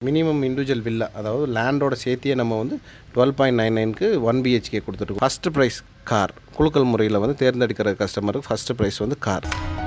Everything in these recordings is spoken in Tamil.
மினிமம் இண்டிவிஜுவல் வில்லா அதாவது லேண்டோட சேர்த்தியே நம்ம வந்து டுவெல் பாயிண்ட் நைன் நைனுக்கு ஒன் பிஹெச்கே கொடுத்துருக்கோம் ஃபஸ்ட்டு ப்ரைஸ் கார் குலுக்கல் முறையில் வந்து தேர்ந்தெடுக்கிற கஸ்டமருக்கு ஃபஸ்ட்டு ப்ரைஸ் வந்து car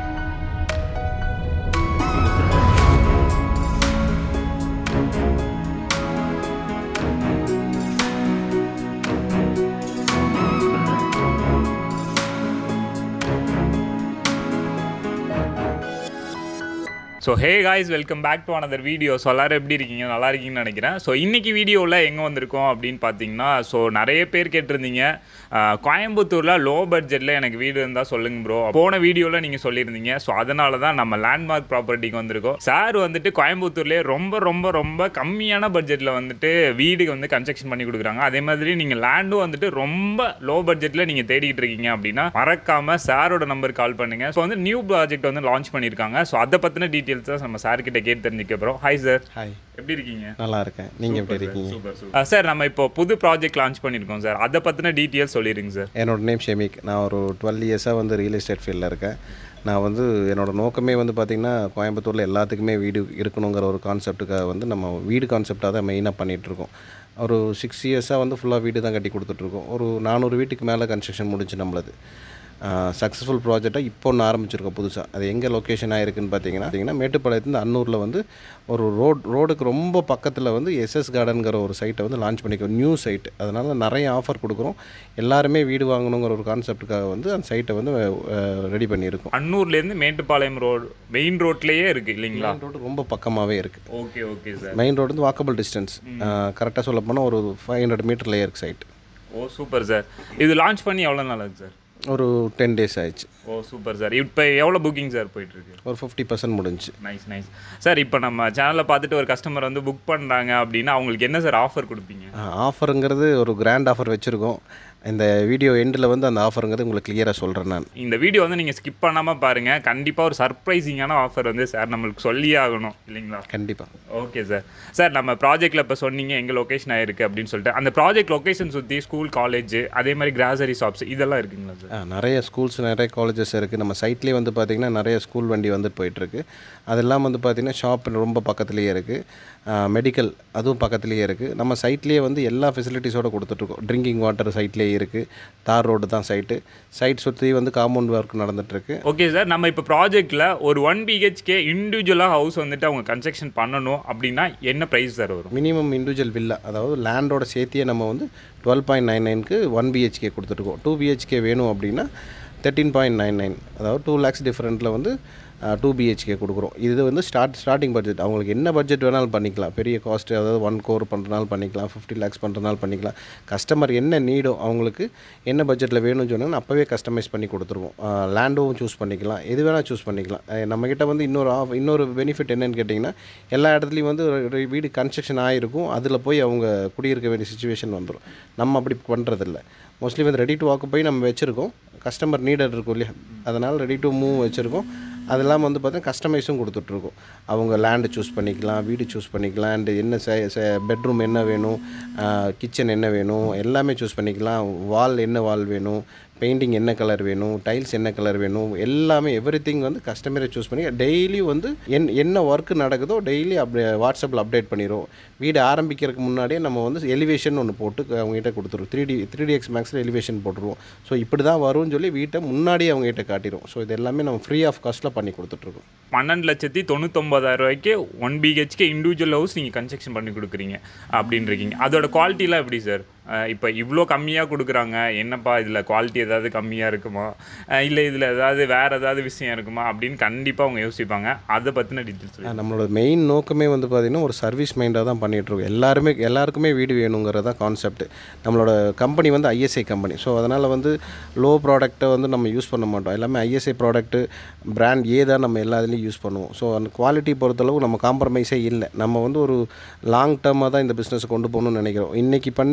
so hey guys welcome back to another video so எல்லாரும் எப்படி இருக்கீங்க நல்லா இருக்கீங்கன்னு நினைக்கிறேன் ஸோ இன்னைக்கு வீடியோவில் எங்கே வந்திருக்கோம் அப்படின்னு பார்த்தீங்கன்னா ஸோ நிறைய பேர் கேட்டிருந்தீங்க ஆஹ், கோயம்புத்தூரில் லோ பட்ஜெட்டில் எனக்கு வீடு இருந்தால் சொல்லுங்க ப்ரோ போன வீடியோவில் நீங்கள் சொல்லியிருந்தீங்க ஸோ அதனால தான் நம்ம லேண்ட்மார்க் ப்ராப்பர்ட்டிக்கு வந்திருக்கோம் சார் வந்துட்டு கோயம்புத்தூர்லேயே ரொம்ப ரொம்ப ரொம்ப கம்மியான பட்ஜெட்டில் வந்துட்டு வீடு வந்து கன்ஸ்ட்ரக்ஷன் பண்ணி கொடுக்குறாங்க அதே மாதிரி நீங்கள் லேண்டும் வந்துட்டு ரொம்ப லோ பட்ஜெட்டில் நீங்கள் தேடிக்கிட்டு இருக்கீங்க அப்படின்னா மறக்காமல் சாரோட நம்பருக்கு கால் பண்ணுங்கள் ஸோ வந்து நியூ ப்ராஜெக்ட் வந்து லான்ச் பண்ணியிருக்காங்க ஸோ அதை பற்றின டீட்டெயில்ஸ் தான் நம்ம சார் கிட்ட கேட்டு தெரிஞ்சுக்க போகிறோம் ஹாய் சார் ஹாய் எப்படி இருக்கீங்க நல்லா இருக்கேன் நீங்கள் எப்படி இருக்கீங்க சூப்பர் சூப்பர் சார் நம்ம இப்போ புது ப்ராஜெக்ட் லான்ச் பண்ணியிருக்கோம் சார் அதை பற்றின டீட்டெயில்ஸ் சொல்லிடுங்க சார் என்னோட நேம் ஷெமிக் நான் ஒரு டுவெல் இயர்ஸாக வந்து ரியல் எஸ்டேட் ஃபீல்டில் இருக்கேன் நான் வந்து என்னோட நோக்கமே வந்து பார்த்திங்கன்னா கோயம்புத்தூரில் எல்லாத்துக்குமே வீடு இருக்கணுங்கிற ஒரு கான்செப்ட்டுக்காக வந்து நம்ம வீடு கான்செப்டாக தான் மெயினாக பண்ணிகிட்ருக்கோம் ஒரு சிக்ஸ் இயர்ஸாக வந்து ஃபுல்லாக வீடு தான் கட்டி கொடுத்துட்ருக்கோம் ஒரு நானூறு வீட்டுக்கு மேலே கன்ஸ்ட்ரக்ஷன் முடிஞ்சு நம்மளது சக்ஸஸ்ஃபுல் ப்ராஜெக்டாக இப்போ ஒன்று ஆரம்பிச்சிருக்கோம் புதுசாக அது எங்கே லொக்கேஷன் ஆயிருக்குன்னு பார்த்தீங்கன்னா பார்த்தீங்கன்னா மேட்டுப்பாளையத்துலேருந்து அன்னூரில் வந்து ஒரு ரோட் ரோடுக்கு ரொம்ப பக்கத்தில் வந்து எஸ்எஸ் கார்டனுங்கிற ஒரு சைட்டை வந்து லான்ச் பண்ணிக்கிறோம் நியூ சைட் அதனால் நிறைய ஆஃபர் கொடுக்குறோம் எல்லாருமே வீடு வாங்கணுங்கிற ஒரு கான்செப்ட்டுக்காக வந்து அந்த சைட்டை வந்து ரெடி பண்ணியிருக்கோம் அன்னூர்லேருந்து மேட்டுப்பாளையம் ரோடு மெயின் ரோட்லேயே இருக்குது இல்லைங்களா மெயின் ரோடு ரொம்ப பக்கமாகவே இருக்குது okay okay sir main road வந்து வாக்கபிள் டிஸ்டன்ஸ் கரெக்டாக சொல்ல போனால் ஒரு ஃபைவ் ஹண்ட்ரட் மீட்டர்லேயே இருக்குது சைட் ஓ சூப்பர் சார் இது லான்ச் பண்ணி எவ்வளோ நாள் ஆகுது சார் ஒரு டென் டேஸ் ஆயிடுச்சு ஓ சூப்பர் சார் இப்போ எவ்வளோ புக்கிங் சார் போயிட்டுருக்கு ஒரு ஃபிஃப்டி பர்சன்ட் முடிஞ்சு நைஸ் நைஸ் சார் இப்போ நம்ம சேனலில் பார்த்துட்டு ஒரு கஸ்டமர் வந்து புக் பண்ணுறாங்க அப்படின்னா அவங்களுக்கு என்ன சார் ஆஃபர் கொடுப்பீங்க ஆஃபருங்கிறது ஒரு கிராண்ட் ஆஃபர் வச்சுருக்கோம் இந்த வீடியோ எண்டில் வந்து அந்த ஆஃபருங்கிறது உங்களுக்கு கிளியராக சொல்கிறேன் நான் இந்த வீடியோ வந்து நீங்கள் ஸ்கிப் பண்ணாமல் பாருங்கள் கண்டிப்பாக ஒரு சர்ப்ரைசிங்கான ஆஃபர் வந்து சார் நம்மளுக்கு சொல்லியே ஆகணும் இல்லைங்களா கண்டிப்பாக ஓகே சார் சார் நம்ம ப்ராஜெக்ட்டில் இப்போ சொன்னீங்க எங்கள் லொக்கேஷன் ஆயிருக்கு அப்படின்னு சொல்லிட்டு அந்த ப்ராஜெக்ட் லொக்கேஷன் சுற்றி ஸ்கூல் காலேஜ் அதே மாதிரி கிராசரி ஷாப்ஸ் இதெல்லாம் இருக்குங்களா சார் ஆ, நிறைய ஸ்கூல்ஸ் நிறைய காலேஜஸ் இருக்குது நம்ம சைட்லேயே வந்து பார்த்திங்கன்னா நிறைய ஸ்கூல் வண்டி வந்துட்டு போயிட்டுருக்கு அதெல்லாம் வந்து பார்த்திங்கன்னா ஷாப் ரொம்ப பக்கத்துலேயே இருக்குது மெடிக்கல் அதுவும் பக்கத்துலேயே இருக்குது நம்ம சைட்லேயே வந்து எல்லா ஃபெசிலிட்டிஸோடு கொடுத்துட்ருக்கோம் ட்ரிங்கிங் வாட்டர் சைட்லேயே இருக்குது தார் ரோடு தான் சைட்டு சைட் சுற்றி வந்து காம்பவுண்ட் ஒர்க் நடந்துகிட்ருக்கு ஓகே சார் நம்ம இப்போ ப்ராஜெக்ட்டில் ஒரு ஒன் பிஹெச்கே இண்டிவிஜுவலாக ஹவுஸ் வந்துட்டு அவங்க கன்ஸ்ட்ரக்ஷன் பண்ணணும் அப்படின்னா என்ன ப்ரைஸ் சார் வரும் மினிமம் இண்டிவிஜுவல் வில்லா அதாவது லேண்டோட சேர்த்தியே நம்ம வந்து டுவெல் பாயிண்ட் நைன் நைனுக்கு ஒன் பிஹெச்கே கொடுத்துட்ருக்கோம் டூ பிஹெச்கே வேணும் அப்படின்னா தேர்ட்டீன் பாயிண்ட் நைன் நைன் அதாவது டூ லேக்ஸ் டிஃப்ரெண்ட்டில் வந்து டூ பிஹெச்கே கொடுக்குறோம் இது வந்து ஸ்டார்ட் ஸ்டார்டிங் பட்ஜெட் அவங்களுக்கு என்ன பட்ஜெட் வேணாலும் பண்ணிக்கலாம் பெரிய காஸ்ட் அதாவது ஒன் கோர் பண்ணுறனாலும் பண்ணிக்கலாம் ஃபிஃப்டி லேக்ஸ் பண்ணுறனாலும் பண்ணிக்கலாம் கஸ்டமர் என்ன நீடோ அவங்களுக்கு என்ன பட்ஜெட்டில் வேணும்னு சொன்னாலும் அப்போவே கஸ்டமைஸ் பண்ணி கொடுத்துருவோம் லேண்டும் சூஸ் பண்ணிக்கலாம் எது வேணால் சூஸ் பண்ணிக்கலாம் அஹ் நம்மக்கிட்ட வந்து இன்னொரு ஆஃப் இன்னொரு பெனிஃபிட் என்னன்னு கேட்டிங்கன்னா எல்லா இடத்துலையும் வந்து ஒரு- ஒரு வீடு கன்ஸ்ட்ரக்ஷன் ஆகிருக்கும் அதில் போய் அவங்க குடியிருக்க வேண்டிய சுச்சுவேஷன் வந்துடும் நம்ம அப்படி பண்ணுறதில்ல மோஸ்ட்லி வந்து ரெடி டு வாக்கு போய் நம்ம வச்சுருக்கோம் கஸ்டமர் நீடட் இருக்கும் இல்லையா அதனால் ரெடி டு மூவ் வச்சுருக்கோம் அது இல்லாமல் வந்து பார்த்தீங்கன்னா கஸ்டமைஸும் கொடுத்துட்ருக்கோம் அவங்க லேண்டு சூஸ் பண்ணிக்கலாம் வீடு சூஸ் பண்ணிக்கலாம் அண்டு என்ன பெட்ரூம் என்ன வேணும் கிச்சன் என்ன வேணும் எல்லாமே சூஸ் பண்ணிக்கலாம் வால் என்ன வால் வேணும் பெயிண்டிங் என்ன கலர் வேணும் டைல்ஸ் என்ன கலர் வேணும் எல்லாமே எவ்ரி வந்து கஸ்டமரை சூஸ் பண்ணி டெய்லி வந்து என் என்ன ஒர்க் நடக்குதோ டெய்லி அப்டே வாட்ஸ்அப்பில் அப்டேட் பண்ணிடுவோம் வீடு ஆரம்பிக்கிறதுக்கு முன்னாடியே நம்ம வந்து எலிவேஷன் ஒன்று போட்டு அவங்ககிட்ட கொடுத்துருவோம் three D three D X மேக்ஸில் எலிவேஷன் போட்டுருவோம் ஸோ இப்படி தான் வரும்னு சொல்லி வீட்டை முன்னாடியே அவங்ககிட்ட காட்டிடுவோம் ஸோ இது எல்லாமே நம்ம ஃப்ரீ ஆஃப் காஸ்ட்டில் பண்ணி கொடுத்துட்ருக்கோம் பன்னெண்டு லட்சத்தி தொண்ணூத்தொம்பதாயிரம் ரூபாய்க்கு ஒன் பிஹெச்கே இண்டிவிஜுவல் ஹவுஸ் நீங்கள் கன்ஸ்ட்ரக்ஷன் பண்ணி கொடுக்குறீங்க அப்படின்னு இருக்கீங்க அதோட குவாலிட்டிலாம் எப்படி சார் இப்போ இவ்வளோ கம்மியாக கொடுக்குறாங்க என்னப்பா இதில் குவாலிட்டி ஏதாவது கம்மியாக இருக்குமா இல்லை இதில் ஏதாவது வேறு ஏதாவது விஷயம் இருக்குமா அப்படின்னு கண்டிப்பாக அவங்க யோசிப்பாங்க அதை பற்றின டீட்டெயில்ஸ் ஆ, நம்மளோட மெயின் நோக்கமே வந்து பார்த்திங்கன்னா ஒரு சர்வீஸ் மைண்டாக தான் பண்ணிகிட்ருக்கோம் எல்லாருமே எல்லாருக்குமே வீடு வேணுங்கிறது தான் கான்செப்ட் நம்மளோட கம்பெனி வந்து ஐஎஸ்ஐ கம்பெனி ஸோ அதனால் வந்து லோ ப்ராடக்ட்டை வந்து நம்ம யூஸ் பண்ண மாட்டோம் எல்லாமே ஐஎஸ்ஐ ப்ராடக்ட்டு பிராண்ட் ஏ தான் நம்ம எல்லா இதுலேயும் யூஸ் பண்ணுவோம் ஸோ அந்த குவாலிட்டி பொறுத்தளவு நம்ம காம்ப்ரமைஸே இல்லை நம்ம வந்து ஒரு லாங் டேர்மாக தான் இந்த பிஸ்னஸ் கொண்டு போகணும்னு நினைக்கிறோம் இன்றைக்கி பண்ணி நாளைக்கு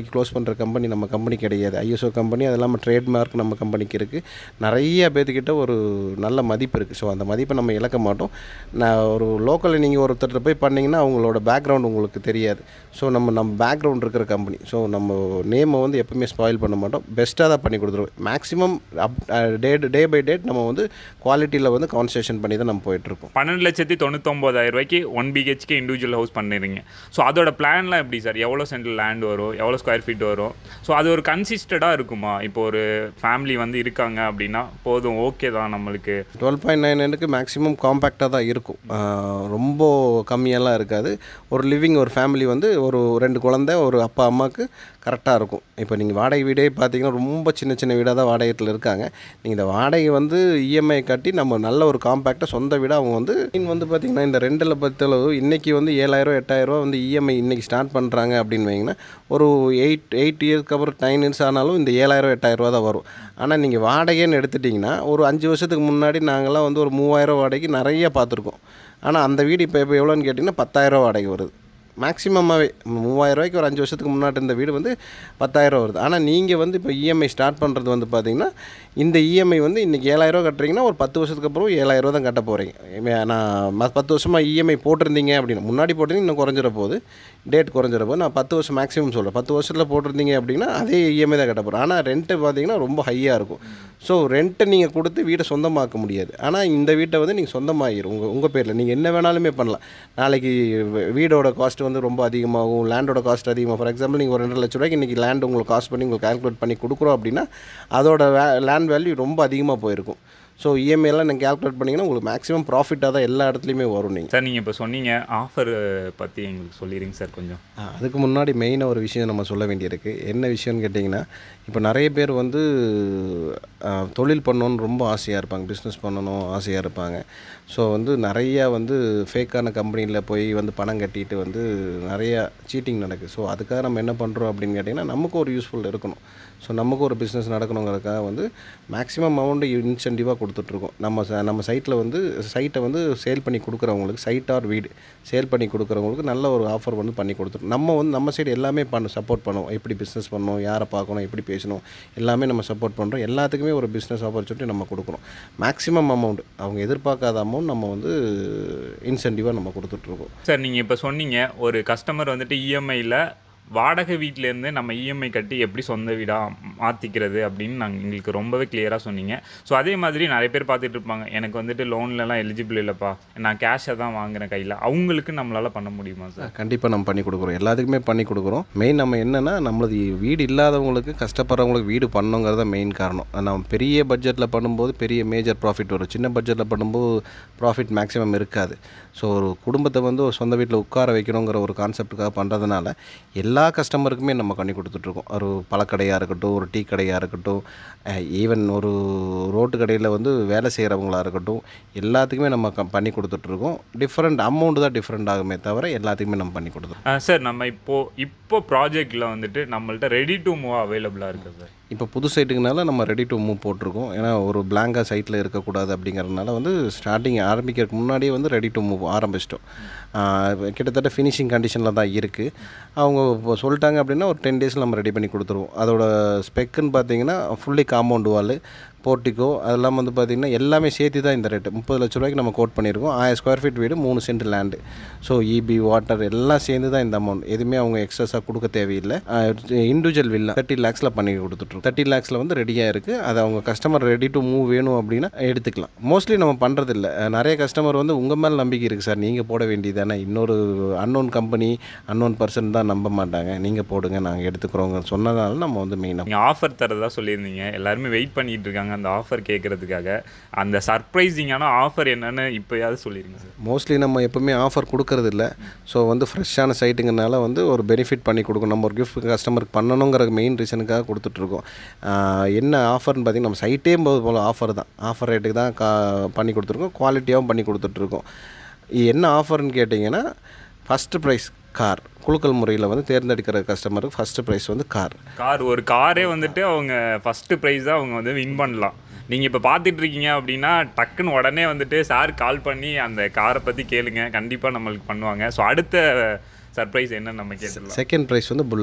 க்ளோஸ் பண்ணுற கம்பெனி நம்ம கம்பெனி கிடையாது ஐஎஸ்ஓ கம்பெனி அது இல்லாமல் ட்ரேட்மார்க் நம்ம கம்பெனிக்கு இருக்குது நிறைய பேர்த்துக்கிட்ட ஒரு நல்ல மதிப்பு இருக்குது ஸோ அந்த மதிப்பை நம்ம இழக்க மாட்டோம் நான் ஒரு லோக்கலில் நீங்கள் ஒருத்தர்கிட்ட போய் பண்ணிங்கன்னா அவங்களோட பேக்ரவுண்ட் உங்களுக்கு தெரியாது ஸோ நம்ம நம்ம பேக்ரவுண்ட் இருக்கிற கம்பெனி ஸோ நம்ம நேமை வந்து எப்பவுமே ஸ்பாயில் பண்ண மாட்டோம் பெஸ்ட்டாக தான் பண்ணி கொடுத்துருவோம் maximum up day day by date நம்ம வந்து குவாலிட்டியில் வந்து கான்சன்ட்ரேஷன் பண்ணி தான் நம்ம போயிட்டுருக்கோம் பன்னெண்டு லட்சத்தி தொண்ணூத்தொம்பதாயிரம் ரூபாய்க்கு ஒன் பிஹெச்கே இண்டிவிஜுவல் ஹவுஸ் பண்ணிடுறீங்க ஸோ அதோட பிளான்லாம் எப்படி சார் எவ்வளோ சென்ட் லேண்ட் வரும் எவ்வளோ ஸ்கொயர் ஃபீட் வரும் ஸோ அது ஒரு கன்சிஸ்டடாக இருக்குமா இப்போ ஒரு ஃபேமிலி வந்து இருக்காங்க அப்படின்னா போதும் ஓகே தான் நம்மளுக்கு டுவெல் பாயிண்ட் நைன் நைனுக்கு மேக்ஸிமம் காம்பேக்டாக தான் இருக்கும் ஆஹ் ரொம்ப கம்மியெல்லாம் இருக்காது ஒரு லிவிங் ஒரு ஃபேமிலி வந்து ஒரு ரெண்டு குழந்தை ஒரு அப்பா அம்மாவுக்கு கரெக்டாக இருக்கும் இப்போ நீங்கள் வாடகை வீடே பார்த்தீங்கன்னா ரொம்ப சின்ன சின்ன வீடாக தான் வாடகையில் இருக்காங்க நீங்கள் இந்த வாடகை வந்து இஎம்ஐ கட்டி நம்ம நல்ல ஒரு காம்பேக்டாக சொந்த வீடாக அவங்க வந்து மீன் வந்து பார்த்திங்கன்னா இந்த ரெண்டில் பத்தளவு இன்றைக்கி வந்து ஏழாயிரம் எட்டாயிரரூவா வந்து இஎம்ஐ இன்றைக்கி ஸ்டார்ட் பண்ணுறாங்க அப்படின்னு வைங்கன்னா ஒரு எயிட் எயிட் இயர்ஸ்க்கு அப்புறம் நைன் இயர்ஸ் ஆனாலும் இந்த ஏழாயிரம் எட்டாயிரரூவா தான் வரும் ஆனால் நீங்கள் வாடகைன்னு எடுத்துட்டிங்கன்னா ஒரு அஞ்சு வருஷத்துக்கு முன்னாடி நாங்கள்லாம் வந்து ஒரு மூவாயிரம் வாடகைக்கு நிறைய பார்த்துருக்கோம் ஆனால் அந்த வீடு இப்போ இப்போ எவ்வளோன்னு கேட்டிங்கன்னா பத்தாயிரம் வாடகை வருது மேக்ஸிமமாகவே மூவாயிரம் ரூபாய்க்கு ஒரு அஞ்சு வருஷத்துக்கு முன்னாடி இருந்த வீடு வந்து பத்தாயிரம் வருது ஆனால் நீங்கள் வந்து இப்போ இஎம்ஐ ஸ்டார்ட் பண்ணுறது வந்து பார்த்தீங்கன்னா இந்த இஎம்ஐ வந்து இன்றைக்கி ஏழாயிரம் கட்டுறீங்கன்னா ஒரு பத்து வருஷத்துக்கு அப்புறம் ஏழாயிரம் தான் கட்ட போகிறீங்க நான் ம- பத்து வருஷமாக இஎம்ஐ போட்டிருந்தீங்க அப்படின்னு முன்னாடி போட்டிருந்தீங்க இன்னும் குறைஞ்சிட போகுது டேட் குறைஞ்சிட போது நான் பத்து வருஷம் மேக்ஸிமம் சொல்கிறேன் பத்து வருஷத்தில் போட்டிருந்தீங்க அப்படின்னா அதே இஎம்ஐ தான் கட்ட போகிறேன் ஆனால் ரெண்ட்டு பார்த்தீங்கன்னா ரொம்ப ஹையாக இருக்கும் ஸோ ரெண்ட்டை நீங்கள் கொடுத்து வீடை சொந்தமாக்க முடியாது ஆனால் இந்த வீட்டை வந்து நீங்கள் சொந்தமாகிடும் உங்கள் உங்கள் பேரில் நீங்கள் என்ன வேணாலுமே பண்ணலாம் நாளைக்கு வீ- வீடோட காஸ்ட் வந்து ரொம்ப அதிகமாகும் லேண்டோட காஸ்ட் அதிகமாக ஃபார் எக்ஸாம்பிள் நீங்கள் ஒரு ரெண்டு லட்ச ரூபாய்க்கு இன்றைக்கி லேண்ட் உங்களுக்கு காஸ்ட் பண்ணி உங்களுக்கு கால்குலேட் பண்ணி கொடுக்குறோம் அப்படின்னா அதோட லேண்ட் வேல்யூ ரொம்ப அதிகமாக போயிருக்கும் ஸோ இஎம்ஐலாம் நீங்கள் கால்குலேட் பண்ணிங்கன்னா உங்களுக்கு மேக்ஸிமம் ப்ராஃபிட்டாக தான் எல்லா இடத்துலையுமே வரும் நீங்கள் சார் நீங்கள் இப்போ சொன்னீங்க ஆஃபர் பற்றி எங்களுக்கு சொல்லிடுங்க சார் கொஞ்சம் ஆ, அதுக்கு முன்னாடி மெயினாக ஒரு விஷயம் நம்ம சொல்ல வேண்டியிருக்கு என்ன விஷயம்னு கேட்டிங்கன்னா இப்போ நிறைய பேர் வந்து ஆ, தொழில் பண்ணணும்னு ரொம்ப ஆசையாக இருப்பாங்க பிஸ்னஸ் பண்ணணும் ஆசையாக இருப்பாங்க ஸோ வந்து நிறையா வந்து ஃபேக்கான கம்பெனியில் போய் வந்து பணம் கட்டிட்டு வந்து நிறையா சீட்டிங் நடக்குது ஸோ அதுக்காக நம்ம என்ன பண்ணுறோம் அப்படின்னு கேட்டிங்கன்னா நமக்கு ஒரு யூஸ்ஃபுல் இருக்கணும் ஸோ நமக்கு ஒரு பிஸ்னஸ் நடக்கணுங்கிறதுக்காக வந்து மேக்ஸிமம் அமௌண்ட்டு இன்சென்டிவாக கொடுத்துட்ருக்கோம் நம்ம ச- நம்ம சைட்டில் வந்து சைட்டை வந்து சேல் பண்ணி கொடுக்குறவங்களுக்கு சைட் ஆர் வீடு சேல் பண்ணி கொடுக்குறவங்களுக்கு நல்ல ஒரு ஆஃபர் வந்து பண்ணி கொடுத்துருவோம் நம்ம வந்து நம்ம சைடு எல்லாமே பண்ண சப்போர்ட் பண்ணுவோம் எப்படி பிஸ்னஸ் பண்ணணும் யாரை பார்க்கணும் எப்படி பேசணும் எல்லாமே நம்ம சப்போர்ட் பண்ணுறோம் எல்லாத்துக்குமே ஒரு பிஸ்னஸ் ஆப்பர்ச்சுனிட்டி நம்ம கொடுக்குறோம் மேக்ஸிமம் அமௌண்ட் அவங்க எதிர்பார்க்காத அமௌண்ட் நம்ம வந்து இன்சென்டிவாக நம்ம கொடுத்துட்ருக்கோம் சார் நீங்கள் இப்போ சொன்னீங்க ஒரு கஸ்டமர் வந்துட்டு இஎம்ஐயில் வாடகை வீட்டிலேருந்து நம்ம இஎம்ஐ கட்டி எப்படி சொந்த வீடாக மாற்றிக்கிறது அப்படின்னு நாங்கள் எங்களுக்கு ரொம்பவே கிளியராக சொன்னீங்க ஸோ அதே மாதிரி நிறைய பேர் பார்த்துட்டு இருப்பாங்க எனக்கு வந்துட்டு லோன்லலாம் எலிஜிபிள் இல்லைப்பா நான் கேஷை தான் வாங்குறேன் கையில் அவங்களுக்கு நம்மளால் பண்ண முடியுமா சார் கண்டிப்பாக நம்ம பண்ணி கொடுக்குறோம் எல்லாத்துக்குமே பண்ணி கொடுக்குறோம் மெயின் நம்ம என்னென்னா நம்மளது வீடு இல்லாதவங்களுக்கு கஷ்டப்படுறவங்களுக்கு வீடு பண்ணணுங்கிறது தான் மெயின் காரணம் நம்ம பெரிய பட்ஜெட்டில் பண்ணும்போது பெரிய மேஜர் ப்ராஃபிட் வரும் சின்ன பட்ஜெட்டில் பண்ணும்போது ப்ராஃபிட் மேக்ஸிமம் இருக்காது ஸோ ஒரு குடும்பத்தை வந்து ஒரு சொந்த வீட்டில் உட்கார வைக்கணுங்கிற ஒரு கான்செப்ட்டுக்காக பண்ணுறதுனால எல்லா கஸ்டமருக்குமே நம்ம பண்ணி கொடுத்துட்ருக்கோம் ஒரு பழக்கடையாக இருக்கட்டும் ஒரு டீ கடையாக இருக்கட்டும் ஈவன் ஒரு ரோட்டு கடையில் வந்து வேலை செய்கிறவங்களா இருக்கட்டும் எல்லாத்துக்குமே நம்ம க- பண்ணி கொடுத்துட்ருக்கோம் டிஃப்ரெண்ட் அமௌண்ட் தான் டிஃப்ரெண்ட் ஆகுமே தவிர எல்லாத்துக்குமே நம்ம பண்ணி கொடுத்துருக்கோம் சார் நம்ம இப்போ இப்போ ப்ராஜெக்டில் வந்துட்டு நம்மள்ட்ட ரெடி டு மூவ் அவைலபிளாக இருக்குது சார் இப்போ புது சைட்டுக்குனால நம்ம ரெடி டு மூவ் போட்டிருக்கோம் ஏன்னா ஒரு பிளாங்கா சைட்டில் இருக்கக்கூடாது அப்படிங்கிறதுனால வந்து ஸ்டார்டிங் ஆரம்பிக்கிறதுக்கு முன்னாடியே வந்து ரெடி டு மூவ் ஆரம்பிச்சிட்டோம் ஆஹ் கிட்டத்தட்ட ஃபினிஷிங் கண்டிஷனில் தான் இருக்குது அவங்க இப்போ சொல்லிட்டாங்க அப்படின்னா ஒரு டென் டேஸில் நம்ம ரெடி பண்ணி கொடுத்துருவோம் அதோட ஸ்பெக்குன்னு பார்த்தீங்கன்னா ஃபுல்லி காம்பவுண்ட் வால் போர்ட்டிக்கோ அதெல்லாம் வந்து பார்த்திங்கன்னா எல்லாமே சேர்த்து தான் இந்த ரேட்டு முப்பது லட்ச ரூபாய்க்கு நம்ம கோட் பண்ணியிருக்கோம் ஆயிரம் ஸ்கொயர் ஃபீட் வீடு மூணு cent land so EB water எல்லாம் சேர்ந்து தான் இந்த அமௌண்ட் எதுவுமே அவங்க எக்ஸஸாக கொடுக்க தேவையில்லை இண்டிவிஜுவல் வில்லா தேர்ட்டி லேக்ஸில் பண்ணி கொடுத்துட்ருக்கோம் தேர்ட்டி லேக்ஸில் வந்து ரெடியாக இருக்குது அது அவங்க கஸ்டமர் ரெடி டு மூவ் வேணும் அப்படின்னா எடுத்துக்கலாம் மோஸ்ட்லி நம்ம பண்ணுறது இல்லை நிறைய கஸ்டமர் வந்து உங்கள் மேலே நம்பிக்கை இருக்குது சார் நீங்கள் போட வேண்டியதானே இன்னொரு அன்னோன் கம்பெனி அன்னோன் பர்சன் தான் நம்ப மாட்டாங்க நீங்கள் போடுங்க நாங்கள் எடுத்துக்கிறோங்க சொன்னதால நம்ம வந்து மெயினாக நீங்கள் ஆஃபர் தரதா சொல்லியிருந்தீங்க எல்லாருமே வெயிட் பண்ணிட்டு இருக்காங்க அந்த ஆஃபர் கேட்கறதுக்காக அந்த சர்ப்ரைசிங்கான ஆஃபர் என்னன்னு இப்போயாவது சொல்லிடுங்க சார் மோஸ்ட்லி நம்ம எப்பவுமே ஆஃபர் கொடுக்கறது இல்ல ஸோ வந்து ஃப்ரெஷ்ஷான சைட்டுங்கனால வந்து ஒரு பெனிஃபிட் பண்ணி கொடுக்கணும் நம்ம ஒரு கிஃப்ட் கஸ்டமருக்கு பண்ணணுங்கிற மெயின் ரீசனுக்காக கொடுத்துட்ருக்கோம் ஆஹ் என்ன ஆஃபர்னு பார்த்தீங்கன்னா நம்ம சைட்டே போது போல் ஆஃபர் தான் ஆஃபர் ரேட்டுக்கு தான் கா பண்ணி கொடுத்துருக்கோம் குவாலிட்டியாகவும் பண்ணி கொடுத்துட்ருக்கோம் இது என்ன ஆஃபர்னு கேட்டிங்கன்னா ஃபஸ்ட்டு ப்ரைஸ் கார் குலுக்கல் முறையில் வந்து தேர்ந்தெடுக்கிற கஸ்டமருக்கு ஃபஸ்ட்டு ப்ரைஸ் வந்து கார் கார் ஒரு காரே வந்துட்டு அவங்க ஃபஸ்ட்டு ப்ரைஸாக அவங்க வந்து வின் பண்ணலாம் நீங்கள் இப்போ பார்த்துட்டு இருக்கீங்க அப்படின்னா டக்குன்னு உடனே வந்துட்டு சார் கால் பண்ணி அந்த காரை பற்றி கேளுங்க கண்டிப்பாக நம்மளுக்கு பண்ணுவாங்க ஸோ அடுத்த சர்ப்ரைஸ் என்னன்னு நம்ம கேட்டுடலாம் செகண்ட் ப்ரைஸ் வந்து bullet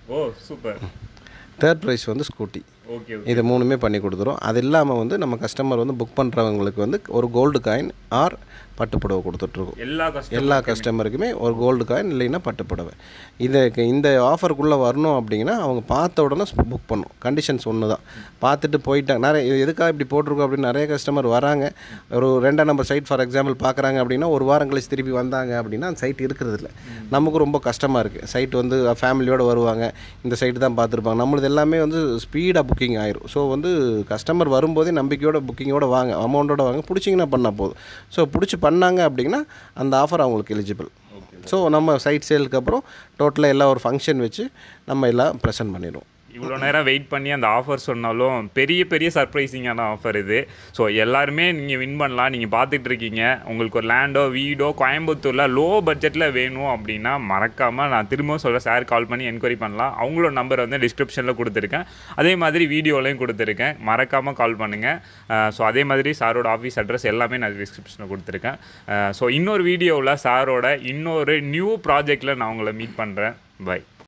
oh super third prize வந்து ஸ்கூட்டி ஓகே இது மூணுமே பண்ணி கொடுத்துரும் அது இல்லாமல் வந்து நம்ம கஸ்டமர் வந்து புக் பண்ணுறவங்களுக்கு வந்து ஒரு கோல்டு காயின் ஆர் பட்டுப்புடவை கொடுத்துட்ருக்கோம் எல்லா கஷ்டம் எல்லா கஸ்டமருக்குமே ஒரு கோல்டு காயின் இல்லைன்னா பட்டுப்புடவை இதை இந்த ஆஃபருக்குள்ளே வரணும் அப்படின்னா அவங்க பார்த்த உடனே புக் பண்ணும் கண்டிஷன்ஸ் ஒன்று தான் பார்த்துட்டு போயிட்டாங்க நிறைய இது எதுக்காக இப்படி போட்டிருக்கோம் அப்படின்னு நிறைய கஸ்டமர் வராங்க ஒரு ரெண்டாம் நம்பர் சைட் ஃபார் எக்ஸாம்பிள் பார்க்குறாங்க அப்படின்னா ஒரு வாரம் கழிச்சு திருப்பி வந்தாங்க அப்படின்னா அந்த சைட் இருக்கிறது இல்லை நமக்கு ரொம்ப கஷ்டமாக இருக்குது சைட் வந்து ஃபேமிலியோடு வருவாங்க இந்த சைட்டு தான் பார்த்துருப்பாங்க நம்மளது எல்லாமே வந்து ஸ்பீடாக புக்கிங் ஆயிரும் ஸோ வந்து கஸ்டமர் வரும்போதே நம்பிக்கையோட புக்கிங்கோட வாங்க அமௌண்ட்டோட வாங்க பிடிச்சிங்கன்னா பண்ணால் போதும் ஸோ பிடிச்சி பண்ணாங்க அப்படின்னா அந்த ஆஃபர் அவங்களுக்கு எலிஜிபிள் ஸோ நம்ம சைட் சேலுக்கு அப்புறம் டோட்டலாக எல்லா ஒரு ஃபங்க்ஷன் வச்சு நம்ம எல்லாம் ப்ரெசென்ட் பண்ணிடுவோம் இவ்வளோ நேரம் வெயிட் பண்ணி அந்த ஆஃபர் சொன்னாலும் பெரிய பெரிய சர்ப்ரைசிங்கான ஆஃபர் இது ஸோ எல்லாருமே நீங்கள் வின் பண்ணலாம் நீங்கள் பார்த்துட்டு இருக்கீங்க உங்களுக்கு ஒரு லேண்டோ வீடோ கோயம்புத்தூரில் லோ பட்ஜெட்டில் வேணும் அப்படின்னா மறக்காமல் நான் திரும்ப சொல்ல சார் கால் பண்ணி என்கொயரி பண்ணலாம் அவங்களோட நம்பர் வந்து டிஸ்கிரிப்ஷனில் கொடுத்துருக்கேன் அதே மாதிரி வீடியோலையும் கொடுத்துருக்கேன் மறக்காமல் கால் பண்ணுங்கள் ஸோ அதே மாதிரி சாரோட ஆஃபீஸ் அட்ரஸ் எல்லாமே நான் டிஸ்கிரிப்ஷனில் கொடுத்துருக்கேன் ஸோ இன்னொரு வீடியோவில் சாரோட இன்னொரு நியூ ப்ராஜெக்டில் நான் உங்களை மீட் பண்ணுறேன் பை